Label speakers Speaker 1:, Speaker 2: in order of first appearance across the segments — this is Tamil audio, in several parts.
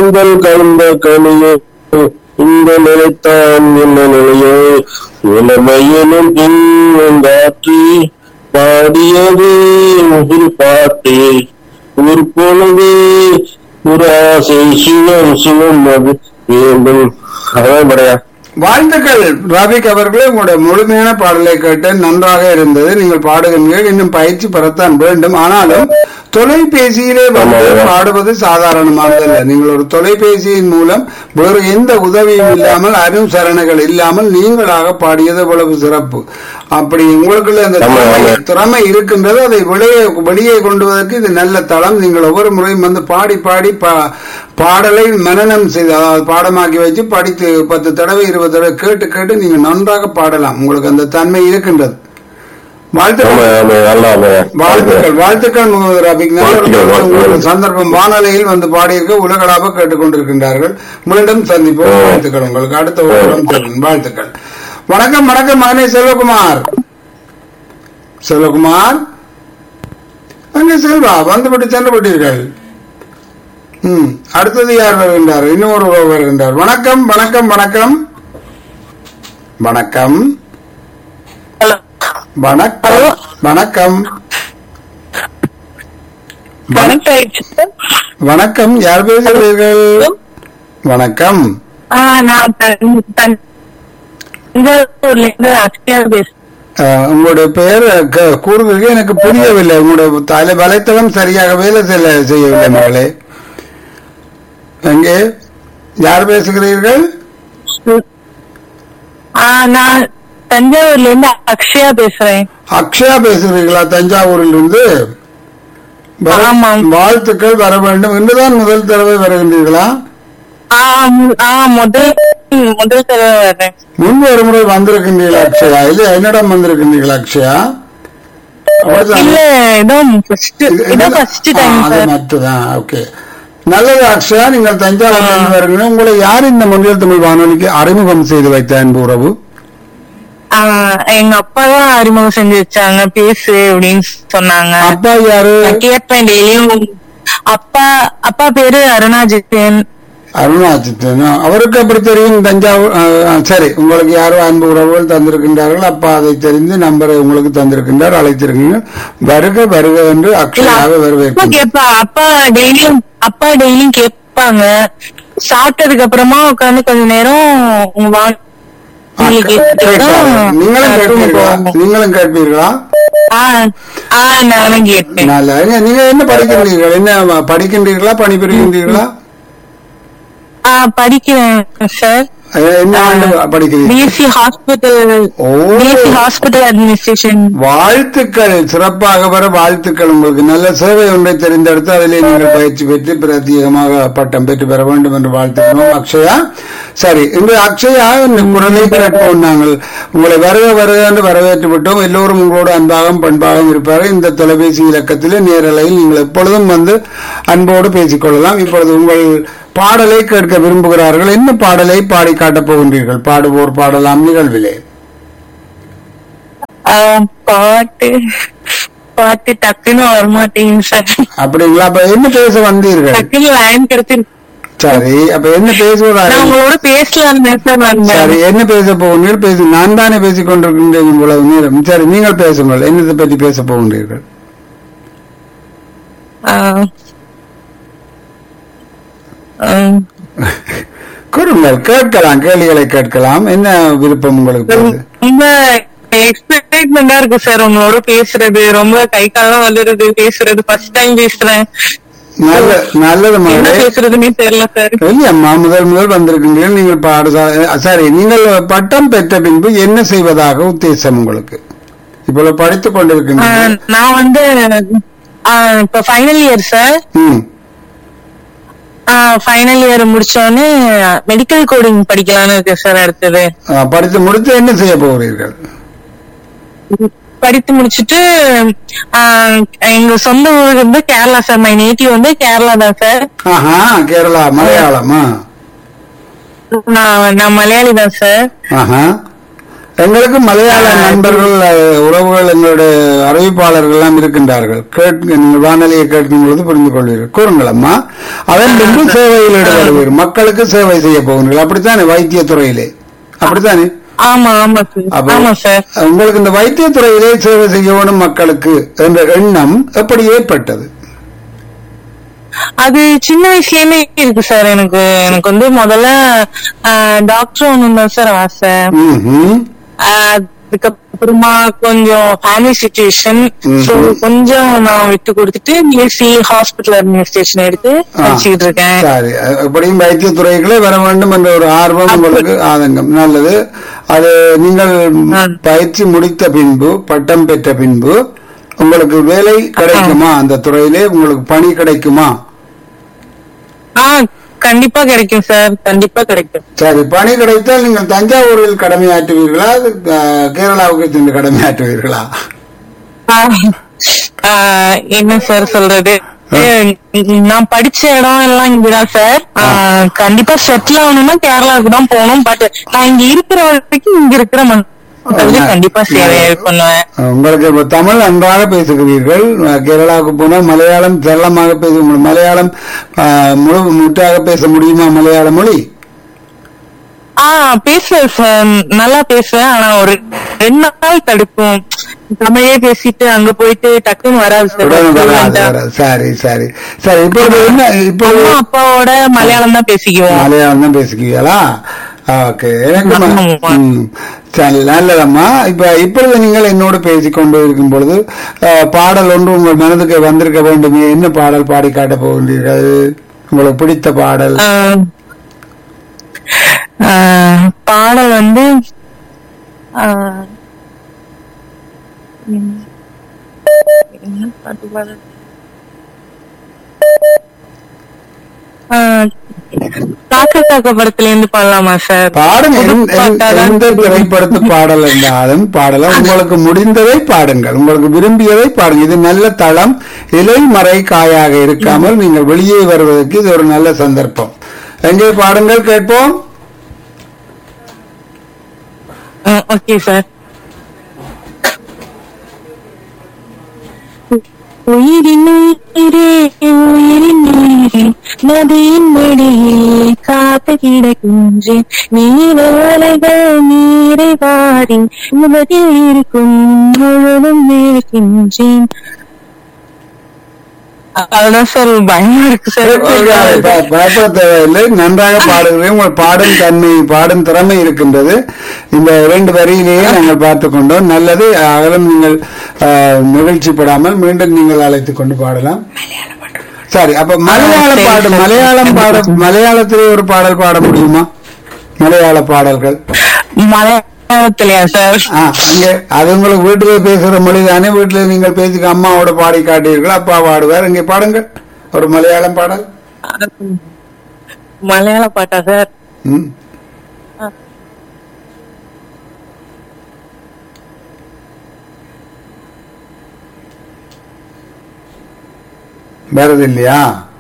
Speaker 1: கூந்தல் கலந்த கனியே இந்த நிலைத்தான் என்ன நிலையோ இளமையிலும் பின்னாற்றி பாடியது ஒரு பாட்டு ஒரு பொழுது ஒரு ஆசை சிவம் சிவம் அது வேண்டும் அதான் படையா
Speaker 2: வாழ்த்துக்கள் ராபிக் அவர்களே உங்களுடைய முழுமையான பாடலை கேட்டு நன்றாக இருந்தது நீங்கள் பாடுகிறீர்கள் இன்னும் பயிற்சி பெறத்தான் வேண்டும் ஆனாலும் தொலைபேசியிலே வந்து
Speaker 1: ஆமாம்.
Speaker 2: பாடுவது சாதாரணமானதல்ல நீங்கள் ஒரு தொலைபேசியின் மூலம் வேறு எந்த உதவியும் இல்லாமல் அனுசரணைகள் இல்லாமல் நீங்களாக பாடியது எவ்வளவு சிறப்பு அப்படி உங்களுக்குள்ள அந்த
Speaker 1: ஆமாம்,
Speaker 2: திறமை-
Speaker 1: ஆமாம்.
Speaker 2: திறமை இருக்கின்றது அதை வெளியே வெளியே கொண்டு வருவதற்கு இது நல்ல தளம் நீங்கள் ஒவ்வொரு முறையும் வந்து பாடி பாடி பா- பாடலை மனனம் செய்து அதாவது பாடமாக்கி வச்சு படித்து பத்து தடவை இருபது தடவை கேட்டு கேட்டு நீங்க நன்றாக பாடலாம் உங்களுக்கு அந்த தன்மை இருக்கின்றது
Speaker 1: ஆமா
Speaker 2: வாழ்த்துக்கள்
Speaker 1: ஆமா நல்லா ஆமா
Speaker 2: வாழ்த்துக்கள் வாழ்த்துக்கள் முகமது ரபிக் நல்ல ஒரு
Speaker 1: வாழ்த்துக்கள், வாழ்த்துக்கள்.
Speaker 2: உங்களுக்கு சந்தர்ப்பம் வானொலியில் வந்து பாடியிருக்க உலகளாக கேட்டுக்கொண்டிருக்கின்றார்கள் மீண்டும் சந்திப்போம்
Speaker 1: ஆ.
Speaker 2: வாழ்த்துக்கள் உங்களுக்கு அடுத்த ஒரு வாரம் சொல்லுங்கள். வாழ்த்துக்கள் வணக்கம் வணக்கம் மகனே செல்வகுமார் செல்வகுமார் அங்கே செல்வா வந்துவிட்டு சென்று விட்டீர்கள் ம் அடுத்தது யார் வருகின்றார் இன்னும் ஒரு உறவு வருகின்றார் வணக்கம் வணக்கம் வணக்கம் வணக்கம்
Speaker 3: ஹலோ
Speaker 2: வணக்கம் வணக்கம்
Speaker 3: கனெக்ட் ஆயிடுச்சு சார்
Speaker 2: வணக்கம் யார் பேசுகிறீர்கள் வணக்கம்
Speaker 3: ஆ நான் தன்- தன்- தஞ்சாவூர்ல இருந்து அக்ஷயா பேசுறேன்
Speaker 2: அஹ், உங்களுடைய பெயர் க- கூறுகிறது எனக்கு புரியவில்லை உங்களுடைய தலை வலைத்தளம் சரியாக வேலை செய்ய செய்யவில்லை மகளே எங்கே யார் பேசுகிறீர்கள்
Speaker 3: ஆ நான் தஞ்சாவூர்ல இருந்து அக்ஷயா பேசுறேன்
Speaker 2: அக்ஷயா பேசுகிறீர்களா தஞ்சாவூரில் இருந்து வர-
Speaker 3: ஆமாம்.
Speaker 2: வாழ்த்துக்கள் வர வேண்டும் இன்றுதான் முதல் தடவை வருகின்றீர்களா
Speaker 3: ஆ மு- ஆ முதல் முதல் தடவை வர்றேன்
Speaker 2: முன்பு ஒரு முறை வந்திருக்கின்றீர்களா அக்ஷயா இல்ல என்னிடம் வந்திருக்கின்றீர்களா அக்ஷயா அப்படித்தானே?
Speaker 3: இல்ல இதோ ஃபர்ஸ்ட்
Speaker 2: இது-
Speaker 3: இதோ
Speaker 2: இது-
Speaker 3: ஃபர்ஸ்ட்
Speaker 2: ஆ,
Speaker 3: டைம்
Speaker 2: அது
Speaker 3: சார்
Speaker 2: மட்டும்தான் ஓகே நல்லது அக்ஷயா நீங்கள் தஞ்சாவூர் வருகிறீங்க உங்களை யார் இந்த மொழியல் தமிழ் வானொலிக்கு அறிமுகம் செய்து வைத்த அன்பு உறவு
Speaker 3: ஆ, எங்க அப்பா தான் அறிமுகம் செஞ்சு வச்சாங்க பேசு அப்படின்னு சொன்னாங்க
Speaker 2: அப்பா யாரு
Speaker 3: நான் கேட்பேன் டெய்லியும் அப்பா அப்பா பேரு அருணாஜித்தன்
Speaker 2: அருணாச்சித்தன் அவருக்கு எப்படி தெரியும் தஞ்சாவூர் ஆ, ஆ, சரி உங்களுக்கு யாரோ அன்பு உறவுகள் தந்திருக்கின்றார்கள் அப்பா அதை தெரிந்து நம்பரை உங்களுக்கு தந்திருக்கின்றார் அழைத்திருக்கீங்க வருக வருக என்று
Speaker 3: இல்ல,
Speaker 2: அக்ஷயாவை
Speaker 3: அப்பா
Speaker 2: வரவேற்கிறேன்
Speaker 3: கேப்பா அப்பா டெய்லியும் அப்பா டெய்லியும் கேட்பாங்க சாப்பிட்டதுக்கு அப்புறமா உட்கார்ந்து கொஞ்ச நேரம் உங்க வா- நீங்க கேட்டுட்டு
Speaker 2: கேட்பாரு.
Speaker 3: தான்
Speaker 2: நீங்களும்
Speaker 3: நான் தூங்க
Speaker 2: கேட்பீர்களா
Speaker 3: போவேன்.
Speaker 2: நீங்களும் கேட்பீர்களா
Speaker 3: ஆ, ஆ, நானும் கேட்பேன்
Speaker 2: நல்ல நீங்க- நீங்க என்ன படிக்கின்றீர்கள் என்ன படிக்கின்றீர்களா பணிபுரிகின்றீர்களா
Speaker 3: ஆ, படிக்கிறேன் சார்
Speaker 2: அஹ், என்ன ஆண்டு படிக்கிறீர்கள்
Speaker 3: பிஎஸ்சி ஹாஸ்பிட்டல்
Speaker 2: ஓ.
Speaker 3: பிஎஸ்சி ஹாஸ்பிட்டல் அட்மினிஸ்ட்ரேஷன்
Speaker 2: வாழ்த்துக்கள் சிறப்பாக வர வாழ்த்துக்கள் உங்களுக்கு நல்ல சேவை ஒன்றை தெரிந்தெடுத்து அதிலே நீங்கள் பயிற்சி பெற்று பிரத்யேகமாக பட்டம் பெற்று பெற வேண்டும் என்று வாழ்த்துக்கிறோம் அக்ஷயா சரி இன்று அக்ஷயா இந்த குரலை கேட்போம் நாங்கள் உங்களை வருக வருக என்று வரவேற்று விட்டோம் எல்லோரும் உங்களோடு அன்பாகவும் பண்பாகவும் இருப்பார்கள் இந்த தொலைபேசி இலக்கத்திலே நேரலையில் நீங்கள் எப்பொழுதும் வந்து அன்போடு பேசிக்கொள்ளலாம் இப்பொழுது உங்கள் பாடலை கேட்க விரும்புகிறார்கள் என்ன பாடலை பாடி காட்டப் போகின்றீர்கள் பாடுவோர் பாடலாம் நிகழ்விலே
Speaker 3: பாட்டு பாட்டு டக்குன்னு வரமாட்டேங்குது சார்
Speaker 2: அப்படிங்களா அப்ப என்ன பேச வந்தீர்கள்
Speaker 3: டக்குன்னு லைன் கிடைச்சிருக்கு
Speaker 2: சரி அப்ப என்ன பேசுவதாக
Speaker 3: நான் உங்களோட பேசலாம் சார் வந்தேன்
Speaker 2: சரி என்ன பேச போகின்றீர்கள் பேசு நான் தானே பேசிக் கொண்டிருக்கின்றேன் இவ்வளவு நேரம் சரி நீங்கள் பேசுங்கள் என்னத்தை பற்றி பேச போகின்றீர்கள்
Speaker 3: ஆ. ஆம்.
Speaker 2: கூறுங்கள் கேட்கலாம் கேள்விகளை கேட்கலாம் என்ன விருப்பம் உங்களுக்கு பேச?
Speaker 3: ரொம்ப எக்ஸ்பெக்ட்மெண்டா இருக்கு சார் உங்களோட பேசுறது ரொம்ப கை காலம் வளருது பேசுறது ஃபர்ஸ்ட் டைம் பேசுறேன்
Speaker 2: நல்ல நல்லது
Speaker 3: என்ன
Speaker 2: மகளே
Speaker 3: பேசுறதுன்னே தெரியல சார்
Speaker 2: இல்லையம்மா முதல் முதல் வந்திருக்கின்றீர்கள் நீங்கள் பாடு சரி நீங்கள் பட்டம் பெற்ற பின்பு என்ன செய்வதாக உத்தேசம் உங்களுக்கு இப்பொழுது படித்துக்
Speaker 3: ஆ,
Speaker 2: கொண்டிருக்கின்றீர்கள்
Speaker 3: நான் வந்து ஆ, இப்ப ஃபைனல் இயர் சார்
Speaker 2: ம்
Speaker 3: ஃபைனல் இயர் முடிச்சோடனே மெடிக்கல் கோடிங் படிக்கலாம்னு இருக்கு சார் அடுத்தது
Speaker 2: ஆ, படித்து முடித்து என்ன செய்ய போகிறீர்கள்
Speaker 3: படித்து முடிச்சிட்டு ஆ, எங்க சொந்த ஊர் வந்து கேரளா சார் மை நேட்டிவ் வந்து கேரளா தான் சார்
Speaker 2: ஆஹா கேரளா மலையாளமா
Speaker 3: நான் நான் மலையாளி தான் சார்
Speaker 2: ஆஹா எங்களுக்கு மலையாள நண்பர்கள் அஹ், உறவுகள் எங்களுடைய அறிவிப்பாளர்கள் எல்லாம் இருக்கின்றார்கள் கேட்க நீங்கள் வானொலியை கேட்கும் பொழுது புரிந்து கொள்வீர்கள் கூறுங்கள் அம்மா அதன் பின்பு சேவையில் ஈடுபடுவீர்கள் மக்களுக்கு சேவை செய்ய போகிறீர்கள் அப்படித்தானே வைத்தியத்துறையிலே அப்படித்தானே
Speaker 3: ஆமா ஆமா சார்
Speaker 2: அப்ப
Speaker 3: ஆமா சார்
Speaker 2: உங்களுக்கு இந்த வைத்தியத்துறையிலே சேவை செய்ய வேணும் மக்களுக்கு என்ற எண்ணம் எப்படி ஏற்பட்டது
Speaker 3: அது சின்ன வயசுலயுமே இருக்கு சார் எனக்கு எனக்கு வந்து முதல்ல டாக்டர் ஒண்ணு தான் சார் ஆசை
Speaker 2: ம்ஹும்.
Speaker 3: ஆஹ் அதுக்கப்புறமா கொஞ்சம் ஃபேமிலி சுச்சுவேஷன் சோ கொஞ்சம் நான் விட்டு கொடுத்துட்டு பிஎஸ்சி ஹாஸ்பிட்டல் அட்மினிஸ்ட்ரேஷன் எடுத்து
Speaker 2: ஆ.
Speaker 3: படிச்சுக்கிட்டு இருக்கேன்
Speaker 2: சரி அஹ் எப்படியும் வைத்தியத்துறைகளே வர வேண்டும் என்ற ஒரு ஆர்வம் உங்களுக்கு ஆதங்கம் நல்லது அது நீங்கள்
Speaker 3: ஆ.
Speaker 2: பயிற்சி முடித்த பின்பு பட்டம் பெற்ற பின்பு உங்களுக்கு வேலை கிடைக்குமா அந்த துறையிலே உங்களுக்கு பணி கிடைக்குமா
Speaker 3: ஆ கண்டிப்பா கிடைக்கும் சார் கண்டிப்பா கிடைக்கும்
Speaker 2: சரி பணி கிடைத்தால் நீங்கள் தஞ்சாவூரில் கடமையாற்றுவீர்களா அது, அஹ், கேரளாவுக்கு சென்று கடமையாற்றுவீர்களா
Speaker 3: ஆஹ் ஆஹ் என்ன சார் சொல்றது ஏய், நான் படிச்ச இடம் எல்லாம் இங்கதான் சார் ஆஹ் கண்டிப்பா செட்டில் ஆகணும்னா கேரளாவுக்கு தான் போகணும் பட் நான் இங்க இருக்கிற வரைக்கும் இங்க இருக்கிற மக்களுக்கு கண்டிப்பா சேவை பண்ணுவேன்
Speaker 2: உங்களுக்கு இப்ப தமிழ் நன்றாக பேசுகிறீர்கள் அஹ், கேரளாவுக்கு போனால் மலையாளம் சரளமாக பேச முடியும் மலையாளம் அஹ், முழு முற்றாக பேச முடியுமா மலையாள மொழி
Speaker 3: ஆ பேசுவேன் சார் நல்லா பேசுவேன் ஆனா ஒரு ரெண்டு நாள் தடுக்கும் தமிழே பேசிட்டு அங்க போயிட்டு டக்குன்னு வராது
Speaker 2: உடனே வராது,
Speaker 3: சார்
Speaker 2: வராது. சரி சரி சரி இப்பொழுது என்ன இப்பொழுது
Speaker 3: அம்மா அப்பாவோட மலையாளம் தான் பேசிக்குவோம்
Speaker 2: மலையாளம் தான் பேசுவீங்களா ஓகே எனக்கு ம-
Speaker 3: ஆமா.
Speaker 2: ம். சரி நல்லதம்மா இப்ப இப்பொழுது நீங்கள் என்னோடு பேசிக் கொண்டு இருக்கும் பொழுது அஹ், பாடல் ஒன்று உங்கள் மனதுக்கு வந்திருக்க வேண்டும் என்ன பாடல் பாடி காட்ட போகின்றீர்கள் உங்களுக்கு பிடித்த பாடல்
Speaker 3: ஆஹ் ஆஹ் பாடல் வந்து ஆஹ் என்ன என்ன பாட்டு பாடல் ஆஹ் காக்க காக்க படத்துல இருந்து பாடலாமா சார்
Speaker 2: பாடும்
Speaker 3: புது
Speaker 2: எந்த- எந்த-
Speaker 3: பாட்டாதான்
Speaker 2: எந்த திரைப்படத்து பாடல் இருந்தாலும் பாடலாம் உங்களுக்கு முடிந்ததை பாடுங்கள் உங்களுக்கு விரும்பியதை பாடுங்கள் இது நல்ல தளம் இலை மறை காயாக இருக்காமல் நீங்கள் வெளியே வருவதற்கு இது ஒரு நல்ல சந்தர்ப்பம் எங்கே பாடுங்கள் கேட்போம்
Speaker 3: ஓகே சார் உயிரின் உயிரே உயிரின் உயிரே நதியின் மடியே காத்து கிடக்கின்றேன் நீராலைகள் நீரை வாரி உலகில் இருக்கும் முழுதும் நிற்கின்றேன் அதான் சார் பயமா இருக்கு சார்
Speaker 2: ப- பயப்பட தேவையில்லை நன்றாக பாடுகிறேன் உங்கள் பாடும் தன்மை பாடும் திறமை இருக்கின்றது இந்த இரண்டு வரியிலேயே நாங்கள் பார்த்துக் கொண்டோம் நல்லது அகலம் நீங்கள் ஆஹ், நிகழ்ச்சிப்படாமல் மீண்டும் நீங்கள் அழைத்துக் கொண்டு பாடலாம் சரி அப்ப மலையாள
Speaker 3: சரி,
Speaker 2: பாடு
Speaker 3: சரி.
Speaker 2: மலையாளம் பாட மலையாளத்திலே ஒரு பாடல் பாட முடியுமா மலையாள பாடல்கள்
Speaker 3: மலையாளத்திலயா சார்
Speaker 2: ஆ, அங்கே அது உங்களுக்கு வீட்டிலே பேசுற மொழி தானே வீட்டிலே நீங்கள் பேசிக்க அம்மாவோட பாடி காட்டீர்கள் அப்பா பாடுவார் இங்கே பாடுங்கள் ஒரு மலையாளம் பாடல்
Speaker 3: மலையாள பாட்டா சார்
Speaker 2: ம் வருது இல்லையா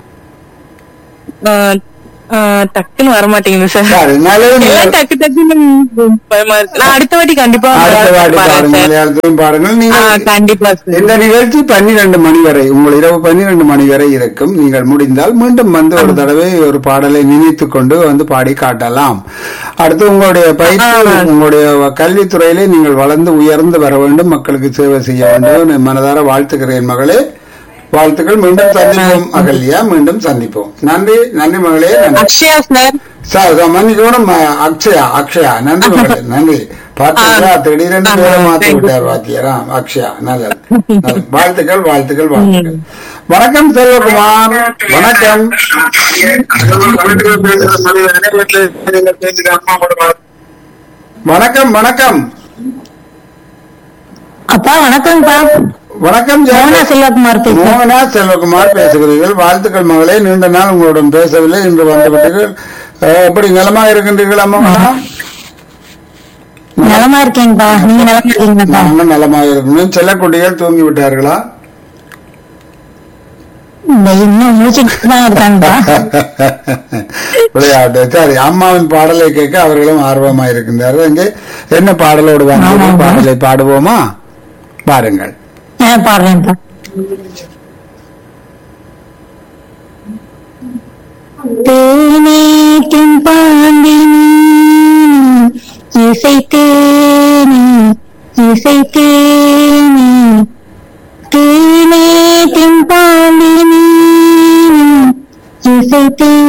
Speaker 3: ஆஹ் ஆஹ் டக்குன்னு வர மாட்டேங்குது சார்
Speaker 2: சரி நல்லது
Speaker 3: எல்லாம்
Speaker 2: நீங்கள்
Speaker 3: டக்கு டக்குன்னு பயமா இருக்கு நான் அடுத்த வாட்டி கண்டிப்பா
Speaker 2: அடுத்த வாட்டி
Speaker 3: பாடுறேன்
Speaker 2: பாருங்கள்
Speaker 3: சார்
Speaker 2: மலையாளத்திலும் பாருங்கள்
Speaker 3: ஆஹ்
Speaker 2: நீங்கள்
Speaker 3: கண்டிப்பா சார்
Speaker 2: இந்த நிகழ்ச்சி பன்னிரண்டு மணி வரை உங்கள் இரவு பன்னிரண்டு மணி வரை இருக்கும் நீங்கள் முடிந்தால் மீண்டும் வந்து ஒரு தடவை ஒரு பாடலை நினைத்துக் கொண்டு வந்து பாடி காட்டலாம் அடுத்து உங்களுடைய பயிற்சி
Speaker 3: ஆ.
Speaker 2: உங்களுடைய கல்வித்துறையிலே நீங்கள் வளர்ந்து உயர்ந்து வர வேண்டும் மக்களுக்கு சேவை செய்ய வேண்டும் நான் மனதார வாழ்த்துகிறேன் மகளே வாழ்த்துக்கள் மீண்டும் சந்திப்போம் அகல்யா மீண்டும் சந்திப்போம் நன்றி நன்றி மகளே நன்றி
Speaker 3: அக்ஷயா சார்
Speaker 2: சார் சார், மன்னிக்கணும் ம- அக்ஷயா அக்ஷயா நன்றி மகளே நன்றி பார்த்தீங்களா திடீரென்று பேரை மாத்தி
Speaker 3: thank you,
Speaker 2: விட்டார் வாத்தியாரா அக்ஷயா நல்லது நல்லது. வாழ்த்துக்கள் வாழ்த்துக்கள் வாழ்த்துக்கள் வணக்கம் செல்வகுமார் வணக்கம் வணக்கம் வணக்கம்
Speaker 3: அப்பா வணக்கம்ப்பா
Speaker 2: வணக்கம்
Speaker 3: மோனா
Speaker 2: ஜெயலலிதா.
Speaker 3: செல்வகுமார் பேசுறேன்
Speaker 2: மோகனா செல்வகுமார் பேசுகிறீர்கள் வாழ்த்துக்கள் மகளே நீண்ட நாள் உங்களுடன் பேசவில்லை இன்று வந்துவிட்டீர்கள் அஹ், எப்படி நலமா இருக்கின்றீர்கள் அம்மா
Speaker 3: நலமா இருக்கேங்கப்பா நீங்க நலமா இருக்கீங்கப்பா
Speaker 2: நாங்கள் நலமாக இருக்கணும் செல்லக்குட்டிகள் தூங்கி விட்டார்களா
Speaker 3: இந்த இன்னும் முடிச்சுட்டு தான் இருக்காங்கப்பா
Speaker 2: விளையாட்டு சரி அம்மாவின் பாடலை கேட்க அவர்களும் ஆர்வமா இருக்கின்றார்கள் இங்கே என்ன பாடலோடு வாங்க
Speaker 3: ஆமாம்.
Speaker 2: பாடலை பாடுவோமா பாருங்கள்
Speaker 3: ஆ, பாடுறேன்ப்பா தேனேற்றும் பாண்டினி இசைத்தேனி இசைத்தேனி தேனேற்றும் பாண்டினி இசைத்தேனி